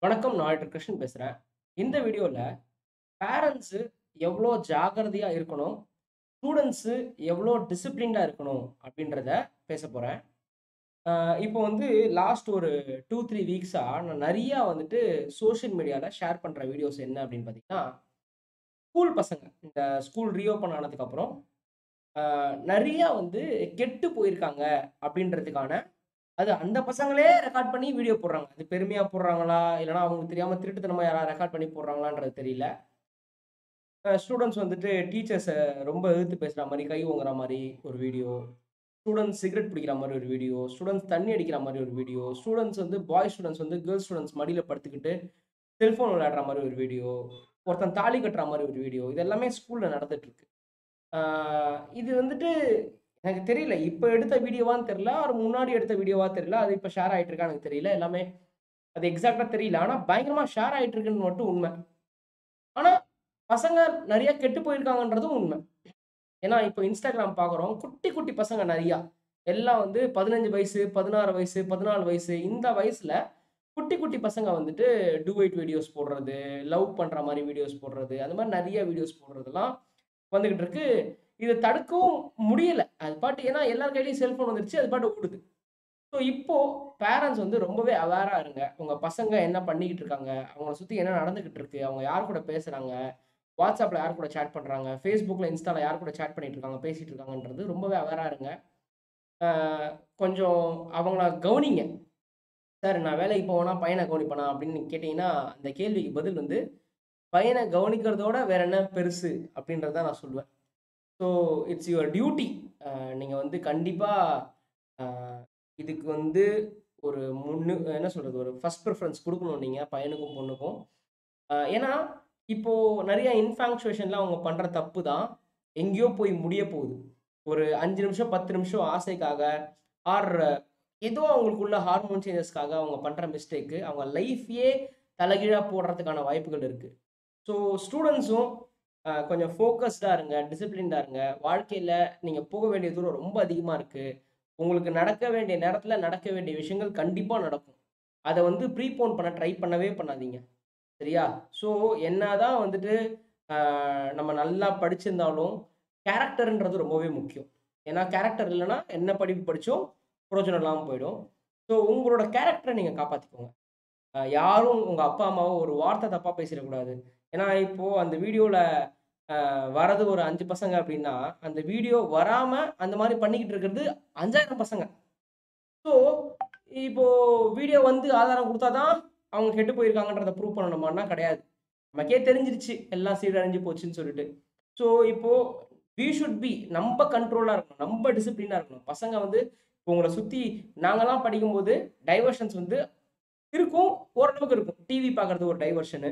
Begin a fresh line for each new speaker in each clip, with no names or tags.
வணக்கம். நான் டாக்டர் கிருஷ்ணன் பேசுறேன். இந்த வீடியோல பேரண்ட்ஸு எவ்ளோ ஜாக்கிரதையா இருக்கணும், ஸ்டூடண்ட்ஸு எவ்ளோ டிசிப்ளின்டா இருக்கணும் அப்படின்றத பேசப் போறேன். அ இப்போ வந்து லாஸ்ட் ஒரு 2, 3 வீக்ஸா நான் நெறையா வந்துட்டு சோசியல் மீடியால ஷேர் பண்ற வீடியோஸ் என்ன அப்படின்னு பார்த்தீங்கன்னா, ஸ்கூல் பசங்க இந்த ஸ்கூல் ரீஓப்பன் ஆனதுக்கப்புறம் அ நெறையா வந்து கெட்டு போயிருக்காங்க அப்படின்றதுக்கான அது அந்த பசங்களே ரெக்கார்ட் பண்ணி வீடியோ போடுறாங்க. அது பெருமையா போடுறாங்களா? இல்லன்னா அவங்களுக்கு தெரியாம திருட்டுத்தனமா யாராவது ரெக்கார்ட் பண்ணி போடுறாங்களான்றது தெரியல. அ ஸ்டூடண்ட்ஸ் வந்துட்டு டீச்சர்ஸ ரொம்ப எதிர்த்து பேசுற மாரி, கை ஓங்குற மாரி ஒரு வீடியோ. ஸ்டூடண்ட்ஸ் சிகரெட் பிடிக்கிற மாரி ஒரு வீடியோ. ஸ்டூடண்ட்ஸ் தண்ணி அடிக்கிற மாரி ஒரு வீடியோ. ஸ்டூடண்ட்ஸ் வந்து பாய்ஸ் ஸ்டூடண்ட்ஸ் வந்து கேர்ல்ஸ் ஸ்டூடண்ட்ஸ் மடியில படுத்துக்கிட்டு செல்ஃபோன் விளையாடுற மாரி ஒரு வீடியோ. ஒருத்தன் தாலி கட்டுற மாரி ஒரு வீடியோ. இது எல்லாமே ஸ்கூல்ல நடந்துட்டு இருக்கு. ஆ இது வந்துட்டு எனக்கு தெரியல. இப்ப எடுத்த வீடியோவான்னு தெரியல. ஆர் முன்னாடி எடுத்த வீடியோவா தெரியல. அது இப்ப ஷேர் ஆயிட்டு இருக்கான்னு எனக்கு தெரியல. எல்லாமே அது எக்ஸாக்ட்டா தெரியல. ஆனா பயங்கரமா ஷேர் ஆயிட்டு இருக்குன்னு மட்டும் உண்ம. ஆனா பசங்க நெறைய கெட்டு போயிருக்காங்கன்றதும் உண்ம. ஏன்னா இப்ப Instagram பார்க்குறோம். குட்டி குட்டி பசங்க நெறையா. எல்லாம் வந்து 15 வயசு, 16 வயசு, 14 வயசு இந்த வயசுல குட்டி குட்டி பசங்க வந்துட்டு டூயட் வீடியோஸ் போடுறது, லவ் பண்ற மாரி வீடியோஸ் போடுறது, அந்த மாரி நெறைய வீடியோஸ் போடுறதெல்லாம் வந்துகிட்டு இருக்கு. இத தடுக்கவும் முடியல. அது பாட்டு ஏன்னா எல்லார் கையிலயும் செல்ஃபோன் வந்துருச்சு. அது பாட்டுக்கு ஓடுது. ஸோ இப்போ பேரண்ட்ஸ் வந்து ரொம்பவே அவேரா இருங்க. உங்க பசங்க என்ன பண்ணிக்கிட்டு இருக்காங்க? அவங்கள சுத்தி என்ன நடந்துகிட்டு இருக்கு? அவங்க யார் கூட பேசுறாங்க? WhatsAppல யார் கூட சேட் பண்றாங்க? Facebookல, Instaல யார் கூட சேட் பண்ணிட்டு இருக்காங்க? பேசிட்டு இருக்காங்கன்றது ரொம்பவே அவேரா இருங்க. ஆ கொஞ்சம் அவங்கள கவனிங்க. சார் நான் வேலைக்கு போவேனா, பையன கவனிப்பேனா அப்படின்னு நீங்க கேட்டீங்கன்னா, அந்த கேள்விக்கு பதில் வந்து பையன கவனிக்கிறதோட வேற என்ன பெருசு அப்படின்றத தான் நான் சொல்லுவேன். So it's your duty. அ நீங்க வந்து கண்டிப்பா அ இதுக்கு வந்து ஒரு முன்னு என்ன சொல்றது? ஒரு ஃபர்ஸ்ட் பிரிஃபரன்ஸ் குடுக்கணும் நீங்க பையனுக்கும், பொண்ணுக்கும். அ ஏன்னா இப்போ நெறைய இன்ஃபாங்சுவேஷன்லாம் அவங்க பண்ற தப்பு தான். எங்கேயோ போய் முடிய போகுது. ஒரு 5 நிமிஷம், 10 நிமிஷம் ஆசைக்காக ஆர் ஏதோ அவங்களுக்குள்ள ஹார்மோன் சேஞ்சஸ்க்காக அவங்க பண்ற மிஸ்டேக்கு அவங்க லைஃப்பயே தலைகீழா போடுறதுக்கான வாய்ப்புகள் இருக்கு. ஸோ ஸ்டூடண்ட்ஸும் அ கொஞ்சம் ஃபோக்கஸ்டா இருங்க. டிசிப்ளின்டா இருங்க. வாழ்க்கையில நீங்க போக வேண்டிய தூரம் ரொம்ப அதிகமா இருக்கு. உங்களுக்கு நடக்க வேண்டிய நேரத்துல நடக்க வேண்டிய விஷயங்கள் கண்டிப்பா நடக்கும். அத வந்து ப்ரீபோன் பண்ண ட்ரை பண்ணவே பண்ணாதீங்க. சரியா? ஸோ என்னதான் வந்துட்டு அ நம்ம நல்லா படிச்சிருந்தாலும், கேரக்டர்ன்றது ரொம்பவே முக்கியம். ஏன்னா கேரக்டர் இல்லன்னா என்ன படிப்பு படிச்சும் பிரயோஜனம் இல்லாம போயிடும். ஸோ உங்களோட கேரக்டர நீங்க காப்பாத்திக்கோங்க. அ யாரும் உங்க அப்பா, அம்மாவ ஒரு வார்த்தை தப்பா பேசிறக்கூடாது. ஏன்னா இப்போ அந்த வீடியோல அ வரது ஒரு 5 பசங்க அப்படின்னா, அந்த வீடியோ வராம அந்த மாரி பண்ணிக்கிட்டு இருக்கிறது 5000 பசங்க. ஸோ இப்போ வீடியோ வந்து ஆதாரம் குடுத்தா தான் அவங்க கெட்டு போயிருக்காங்கன்றத ப்ரூவ் பண்ணணுமான்னா கிடையாது. நமக்கே தெரிஞ்சிருச்சு எல்லாம் சீரழிஞ்சு போச்சுன்னு சொல்லிட்டு. ஸோ இப்போ வி ஷுட் பி நம்ப கண்ட்ரோலா இருக்கணும். நம்ப டிசிப்ளினா இருக்கணும். பசங்க வந்து இப்போ உங்கள சுத்தி நாங்கலாம் படிக்கும்போது டைவர்ஷன்ஸ் வந்து இருக்கும். ஓரளவுக்கு இருக்கும். டிவி பார்க்கறது ஒரு டைவர்ஷனு.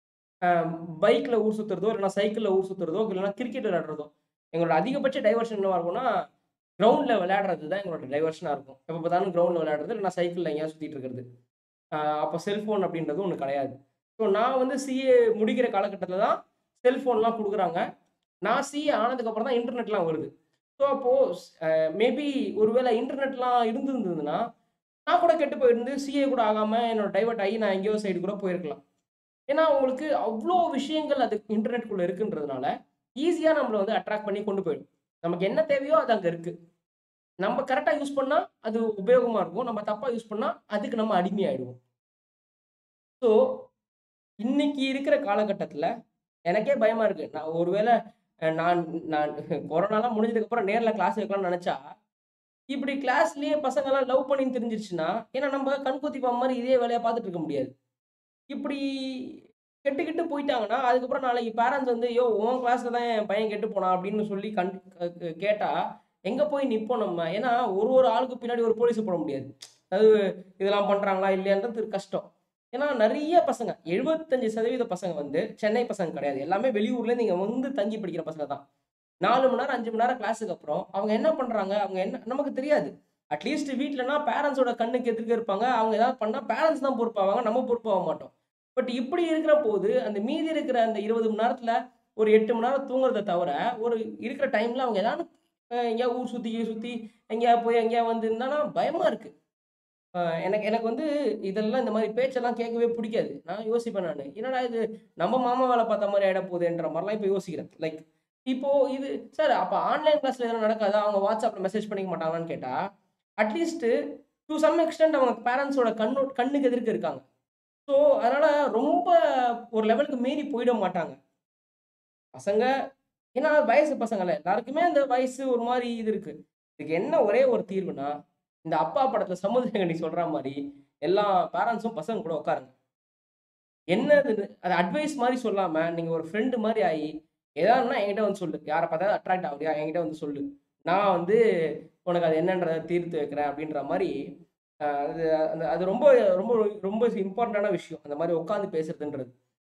அ பைக்ல ஊர் சுத்துறதோ, இல்லன்னா சைக்கிள்ல ஊர் சுத்துறதோ, இல்லன்னா கிரிக்கெட் விளையாடுறதோ. எங்களோட அதிகபட்ச டைவர்ஷன் என்னவா இருக்கும்னா, கிரவுண்ட்ல விளையாடுறது தான் எங்களோட டைவர்ஷனா இருக்கும். எப்ப பார்த்தாலும் கிரவுண்ட்ல விளையாடுறது, இல்லன்னா சைக்கிள்ல எங்கேயாவது சுத்திட்டு இருக்கிறது. அ அப்ப செல்ஃபோன் அப்படின்றது ஒண்ணு கிடையாது. ஸோ நான் வந்து சிஏ முடிக்கிற காலகட்டத்தில தான் செல்ஃபோன்லாம் குடுக்குறாங்க. நான் சிஏ ஆனதுக்கப்புறம் தான் இன்டர்நெட்லாம் வருது. ஸோ அப்போ அ மேபி ஒருவேளை இன்டர்நெட்லாம் இருந்திருந்ததுன்னா, நான் கூட கெட்டு போயிருந்து சிஏ கூட ஆகாம என்னோட டைவர்ட் ஆகி நான் எங்கேயோ சைடு கூட போயிருக்கலாம். ஏன்னா உங்களுக்கு அவ்ளோ விஷயங்கள் அது இன்டர்நெட்குள்ள இருக்குன்றதுனால, ஈஸியா நம்மள வந்து அட்ராக்ட் பண்ணி கொண்டு போயிடும். நமக்கு என்ன தேவையோ அது அங்க இருக்கு. நம்ம கரெக்ட்டா யூஸ் பண்ணா அது உபயோகமா இருக்கும். நம்ம தப்பா யூஸ் பண்ணா அதுக்கு நம்ம அடிமையாயிடுவோம். ஸோ இன்னைக்கு இருக்கிற காலகட்டத்தில எனக்கே பயமா இருக்கு. நான் ஒருவேள அ நான் நான் கொரோனாலாம் முடிஞ்சதுக்கப்புறம் நேர்ல கிளாஸ் வைக்கலாம்னு நெனச்சா, இப்படி கிளாஸ்லயே பசங்கலாம் லவ் பண்ணின்னு தெரிஞ்சிருச்சுன்னா, ஏன்னா நம்ம கண்கொத்தி பாம்பு மாரி இதே வேலையா பார்த்துட்டு இருக்க முடியாது. இப்படி கெட்டு கிட்டு போயிட்டாங்கன்னா, அதுக்கப்புறம் நாளைக்கு பேரண்ட்ஸ் வந்து, "யோவ் உன் கிளாஸ்ல தான் என் பையன் கெட்டு போனான்" அப்படின்னு சொல்லி கண் க க கேட்டா, எங்க போய் நிப்போம் நம்ம? ஏன்னா ஒரு ஒரு ஆளுக்கு பின்னாடி ஒரு போலீஸ போட முடியாது. அதாவது இதெல்லாம் பண்றாங்களா இல்லையான்றது கஷ்டம். ஏன்னா நெறைய பசங்க 75% பசங்க வந்து சென்னை பசங்க கிடையாது. எல்லாமே வெளியூர்லேருந்து இங்க வந்து தங்கி படிக்கிற பசங்க தான். 4 மணி நேரம், 5 மணி நேரம் கிளாஸுக்கு அப்புறம் அவங்க என்ன பண்றாங்க? அவங்க என்ன நமக்கு தெரியாது. அட்லீஸ்ட் வீட்லனா பேரண்ட்ஸோட கண்ணுக்கு எதிர்க்க இருப்பாங்க. அவங்க ஏதாவது பண்ணா பேரண்ட்ஸ் தான் பொறுப்பாவாங்க. நம்ம பொறுப்பாக மாட்டோம். பட் இப்படி இருக்கிற போது, அந்த மீதி இருக்கிற அந்த 20 மணி நேரத்துல ஒரு 8 மணி நேரம் தூங்குறத தவிர, ஒரு இருக்கிற டைம்ல அவங்க ஏதாவது அ எங்கேயாவது ஊர் சுத்தி, கீர் சுத்தி எங்கேயாவது போய் எங்கேயாவது வந்து இருந்தான்னா பயமா இருக்கு. அஹ் எனக்கு எனக்கு வந்து இதெல்லாம் இந்த மாதிரி பேச்செல்லாம் கேட்கவே பிடிக்காது நான் யோசிப்பேன் நான் என்னடா இது நம்ம மாமா வேலை பார்த்த மாதிரி ஆயிட போகுதுன்ற மாதிரிலாம் இப்போ யோசிக்கிறேன் லைக் இப்போ இது சார் அப்போ ஆன்லைன் கிளாஸ்ல எதுவும் நடக்காதா அவங்க வாட்ஸ்அப்ல மெசேஜ் பண்ணிக்க மாட்டாங்களான்னு கேட்டா அட்லீஸ்ட் டு சம் எக்ஸ்டென்ட் அவங்க பேரண்ட்ஸோட கண்ணு கண்ணுக்கு எதிர்க்க இருக்காங்க ஸோ அதனால ரொம்ப ஒரு லெவலுக்கு மீறி போயிட மாட்டாங்க பசங்க ஏன்னா வயசு பசங்கள்ல எல்லாருக்குமே அந்த வயசு ஒரு மாதிரி இது இருக்கு இதுக்கு என்ன ஒரே ஒரு தீர்வுனா இந்த அப்பா படத்துல சமுதிரகனி சொல்ற மாதிரி எல்லா பேரண்ட்ஸும் பசங்க கூட உட்காருங்க என்னது அது அட்வைஸ் மாதிரி சொல்லாம நீங்க ஒரு ஃப்ரெண்டு மாதிரி ஆகி ஏதாவதுனா என்கிட்ட வந்து சொல்லு யாரை பார்த்தா அட்ராக்ட் ஆகுறியா என்கிட்ட வந்து சொல்லு நான் வந்து உனக்கு அது என்னன்றதை தீர்த்து வைக்கிறேன் அப்படின்ற மாதிரி ஆஹ் அது அந்த அது ரொம்ப ரொம்ப ரொம்ப இம்பார்ட்டண்டான விஷயம் அந்த மாதிரி உட்காந்து பேசுறதுன்றது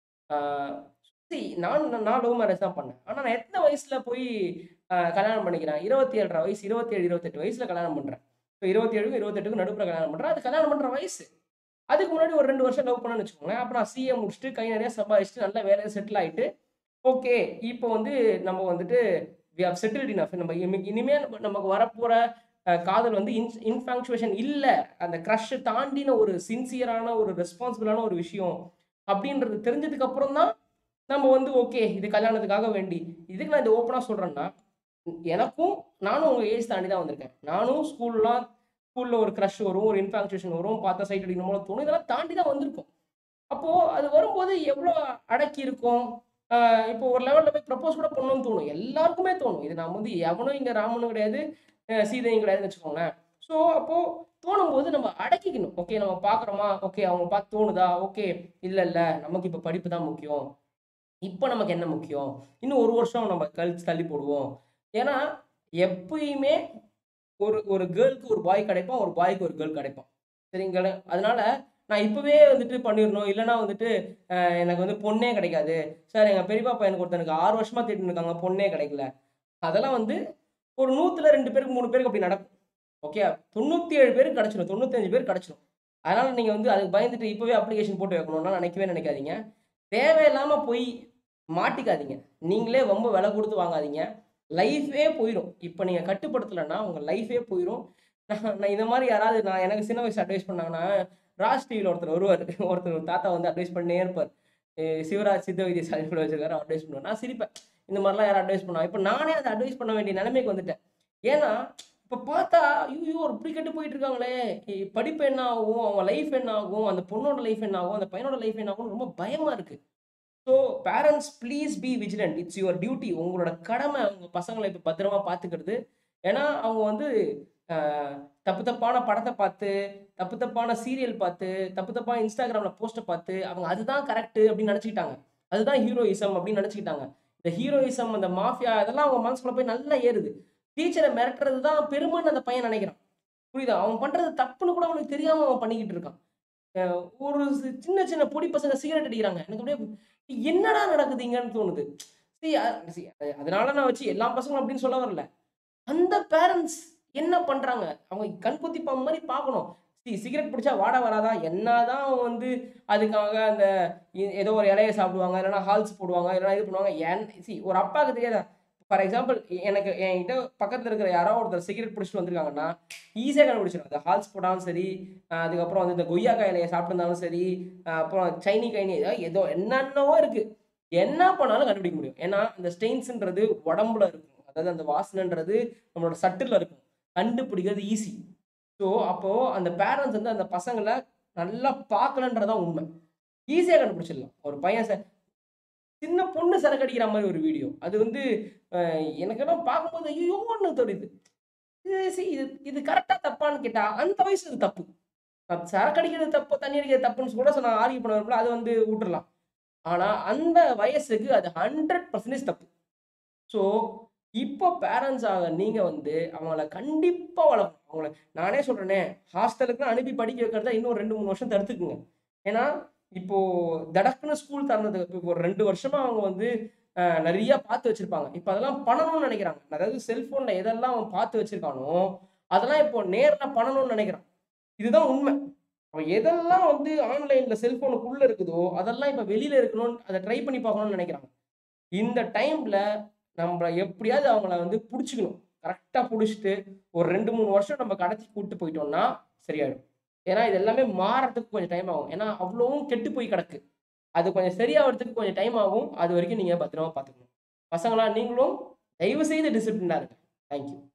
ஆஹ் see, நான் நான் லவ் மேரேஜ் தான் பண்ணேன் ஆனால் நான் எத்தனை வயசுல போய் ஆஹ் கல்யாணம் பண்ணிக்கிறேன் இருபத்தி ஏழரை வயசு இருபத்தேழு இருபத்தெட்டு வயசுல கல்யாணம் பண்றேன் இப்போ இருபத்தி ஏழுக்கும் இருபத்தெட்டுக்கும் நடுப்புற கல்யாணம் பண்றேன் அது கல்யாணம் பண்ற வயசு அதுக்கு முன்னாடி ஒரு ரெண்டு வருஷம் லவ் பண்ணேன்னு வச்சுக்கோங்களேன் அப்போ நான் சிஏ முடிச்சுட்டு கை நிறைய சம்பாதிச்சுட்டு நல்ல வேலையை செட்டில் ஆயிட்டு ஓகே இப்போ வந்து நம்ம வந்துட்டு வி ஹவ் செட்டில்ட் இனஃப் நம்ம இனி- இனிமே நம்ம- நமக்கு வரப்போற அஹ், காதல் வந்து இன் இன்ஃபாங்க்சுவேஷன் இல்லை அந்த க்ரஷ் தாண்டின ஒரு சின்சியரான ஒரு ரெஸ்பான்சிபிளான ஒரு விஷயம் அப்படின்றது தெரிஞ்சதுக்கு அப்புறம் தான் நம்ம வந்து ஓகே இது கல்யாணத்துக்காக வேண்டி இதுக்கு நான் இது ஓப்பனாக சொல்கிறேன்னா எனக்கும் நானும் உங்கள் ஏஜ் தாண்டி தான் வந்திருக்கேன் நானும் ஸ்கூல்லாம் ஸ்கூலில் ஒரு க்ரஷ் வரும் ஒரு இன்ஃபாங்க்சுவேஷன் வரும் பார்த்தா சைட் அடிக்கணும் போல தோணும் இதெல்லாம் தாண்டி தான் வந்திருக்கும் அப்போது அது வரும்போது எவ்வளோ அடக்கி இருக்கும் ஆஹ் இப்போ ஒரு லெவலில் போய் ப்ரப்போஸ் கூட பண்ணணும்னு தோணும் எல்லாருக்குமே தோணும் இது நான் வந்து எவனும் இங்கே ராமனும் கிடையாது அஹ் சீதையும் கிடையாதுன்னு வச்சுக்கோங்களேன் ஸோ அப்போது தோணும்போது நம்ம அடக்கிக்கணும் ஓகே நம்ம பார்க்குறோமா ஓகே அவங்க பார்த்து தோணுதா ஓகே இல்லை இல்லை நமக்கு இப்போ படிப்பு தான் முக்கியம் இப்போ நமக்கு என்ன முக்கியம் இன்னும் ஒரு வருஷம் நம்ம கழிச்சு தள்ளி போடுவோம் ஏன்னா எப்பயுமே ஒரு ஒரு கேர்ளுக்கு ஒரு பாய் கிடைப்பான் ஒரு பாய்க்கு ஒரு கேர்ள் கிடைப்பான் சரிங்களா அதனால நான் இப்பவே வந்துட்டு பண்ணிடணும் இல்லைன்னா வந்துட்டு அஹ், எனக்கு வந்து பொண்ணே கிடைக்காது சார் எங்க பெரியப்பா பையனுக்கு ஒருத்தனுக்கு ஆறு வருஷமா தேடிட்டு இருக்காங்க பொண்ணே கிடைக்கல அதெல்லாம் வந்து ஒரு நூத்துல ரெண்டு பேருக்கு மூணு பேருக்கு அப்படி நடக்கும் ஓகே தொண்ணூத்தி ஏழு பேருக்கு கிடைச்சிடும் தொண்ணூத்தஞ்சு பேருக்கு கிடைச்சிடும் அதனால நீங்க வந்து அதுக்கு பயந்துட்டு இப்பவே அப்ளிகேஷன் போட்டு வைக்கணும்னா நினைக்கவே நினைக்காதீங்க தேவையில்லாம போய் மாட்டிக்காதீங்க நீங்களே ரொம்ப விலை கொடுத்து வாங்காதீங்க லைஃபே போயிடும் இப்போ நீங்க கட்டுப்படுத்தலைன்னா உங்க லைஃபே போயிடும் நான் நான் இந்த மாதிரி யாராவது நான் எனக்கு சின்ன வயசு அட்வைஸ் பண்ணாங்கன்னா ராஜ் டிவியில் ஒருத்தர் வருவார் ஒருத்தர் ஒரு தாத்தா வந்து அட்வைஸ் பண்ணே இருப்பார் அஹ் சிவராஜ் சித்த வைத்திய சாலைகள் வச்சிருக்காரு அட்வைஸ் பண்ணுவார் நான் சிரிப்பேன் இந்த மாதிரிலாம் யாரும் அட்வைஸ் பண்ணுவாங்க இப்போ நானே அதை அட்வைஸ் பண்ண வேண்டிய நிலைமைக்கு வந்துட்டேன் ஏன்னா இப்போ பார்த்தா ஐயோ ஒரு இப்படி கெட்டு போயிட்டு இருக்காங்களே இ- படிப்பு என்ன ஆகும் அவங்க லைஃப் என்ன ஆகும் அந்த பொண்ணோட லைஃப் என்ன ஆகும் அந்த பையனோட லைஃப் என்ன ஆகும் ரொம்ப பயமா இருக்கு so parents please be vigilant it's your duty உங்களோட கடமை உங்க பசங்களை இப்போ பத்திரமா பார்த்துக்கிறது ஏன்னா அவங்க வந்து ஆஹ், தப்பு தப்பான படத்தை பார்த்து தப்பு தப்பான சீரியல் பார்த்து தப்பு தப்பான இன்ஸ்டாகிராம்ல போஸ்ட்டை பார்த்து அவங்க அதுதான் கரெக்ட் அப்படின்னு நினச்சிக்கிட்டாங்க அதுதான் ஹீரோயிசம் அப்படின்னு நினச்சிக்கிட்டாங்க இந்த ஹீரோயிசம் அந்த மாஃபியா இதெல்லாம் அவங்க மனசுக்குள்ள போய் நல்லா ஏறுது டீச்சரை மிரட்டுறது தான் பெருமைன்னு அந்த பையன் நினைக்கிறான் புரியுதா அவன் பண்றது தப்புன்னு கூட அவனுக்கு தெரியாம அவன் பண்ணிக்கிட்டு இருக்கான் அஹ் ஒரு சி- சின்ன சின்ன பொடி பசங்க சிகரெட் அடிக்கிறாங்க எனக்கு அப்படியே என்னடா நடக்குதுங்கன்னு தோணுது See, அ- see, அ- அதனால நான் வச்சு எல்லா பசங்களும் அப்படின்னு சொல்ல வரல அந்த பேரண்ட்ஸ் என்ன பண்றாங்க அவங்க கண்குத்தி பாம்பு மாதிரி பார்க்கணும் சி சிகரெட் பிடிச்சா வாட வராதா என்னதான் அவங்க வந்து அதுக்காக அந்த இ- ஏதோ ஒரு இலைய சாப்பிடுவாங்க இல்லைன்னா ஹால்ஸ் போடுவாங்க இல்லைன்னா இது பண்ணுவாங்க ஏன் சி ஒரு அப்பாவுக்கு தெரியாதா ஃபார் எக்ஸாம்பிள் எனக்கு என்கிட்ட பக்கத்தில் இருக்கிற யாரோ ஒருத்தர் சிகரெட் பிடிச்சிட்டு வந்திருக்காங்கன்னா ஈஸியாக கண்டுபிடிச்சிடும் அந்த ஹால்ஸ் போட்டாலும் சரி அஹ் அதுக்கப்புறம் வந்து இந்த கொய்யாக்காய் இலையை சாப்பிட்டுருந்தாலும் சரி அஹ் அப்புறம் சைனி கைனி ஏதோ ஏதோ என்னென்னவோ இருக்கு என்ன பண்ணாலும் கண்டுபிடிக்க முடியும் ஏன்னா இந்த ஸ்டெயின்ஸ்ன்றது உடம்புல இருக்கும் அதாவது அந்த வாசனைன்றது நம்மளோட சட்டில் இருக்கும் கண்டுபிடிக்கிறது ஈஸி ஸோ அப்போ அந்த பேரண்ட்ஸ் வந்து அந்த பசங்களை நல்லா பார்க்கலன்றதான் உண்மை ஈஸியாக கண்டுபிடிச்சிடலாம் ஒரு பையன் ச- சின்ன பொண்ணு சரக்கு அடிக்கிற மாதிரி ஒரு வீடியோ அது வந்து அஹ், எனக்கெல்லாம் பார்க்கும்போது ஐயோன்னு தோணுது இது see, இது இது கரெக்டாக தப்பான்னு கேட்டா அந்த வயசு இது தப்பு நான் சரக்கு அடிக்கிறது தப்பு தண்ணி அடிக்கிறது தப்புன்னு கூட நான் ஆர்கியூ பண்ண வரப்பல அது வந்து விட்டுறலாம் ஆனா அந்த வயசுக்கு அது ஹண்ட்ரட் பர்சன்டேஜ் தப்பு ஸோ இப்போ பேரண்ட்ஸ் ஆக நீங்க வந்து அவங்கள கண்டிப்பா வளர்க்கணும் அவங்கள நானே சொல்றேனே ஹாஸ்டலுக்கு அனுப்பி படிக்க வைக்கிறதா இன்னும் ரெண்டு மூணு வருஷம் தடுத்துக்குங்க ஏன்னா இப்போ தடக்குன்னு ஸ்கூல் திறந்ததுக்கு இப்போ ஒரு ரெண்டு வருஷமா அவங்க வந்து அஹ், நிறைய பார்த்து வச்சிருப்பாங்க இப்போ அதெல்லாம் பண்ணணும்னு நினைக்கிறாங்க அதாவது செல்போன்ல எதெல்லாம் அவன் பார்த்து வச்சிருக்கானோ அதெல்லாம் இப்போ நேர்ல பண்ணணும்னு நினைக்கிறான் இதுதான் உண்மை அவன் எதெல்லாம் வந்து ஆன்லைன்ல செல்போனுக்குள்ள இருக்குதோ அதெல்லாம் இப்ப வெளியில இருக்கணும்னு அதை ட்ரை பண்ணி பார்க்கணும்னு நினைக்கிறாங்க இந்த டைம்ல நம்ம எப்படியாவது அவங்கள வந்து பிடிச்சிக்கணும் கரெக்டா பிடிச்சிட்டு ஒரு ரெண்டு மூணு வருஷம் நம்ம கடத்தி கூட்டு போயிட்டோம்னா சரியாயிடும் ஏன்னா இது எல்லாமே மாறத்துக்கு கொஞ்சம் டைம் ஆகும் ஏன்னா அவ்வளவும் கெட்டு போய் கிடக்கு அது கொஞ்சம் சரியாகிறதுக்கு கொஞ்சம் டைம் ஆகும் அது வரைக்கும் நீங்கள் பத்திரமா பார்த்துக்கணும் பசங்களா நீங்களும் தயவு செய்து டிசிப்ளினாக இருங்க தேங்க்யூ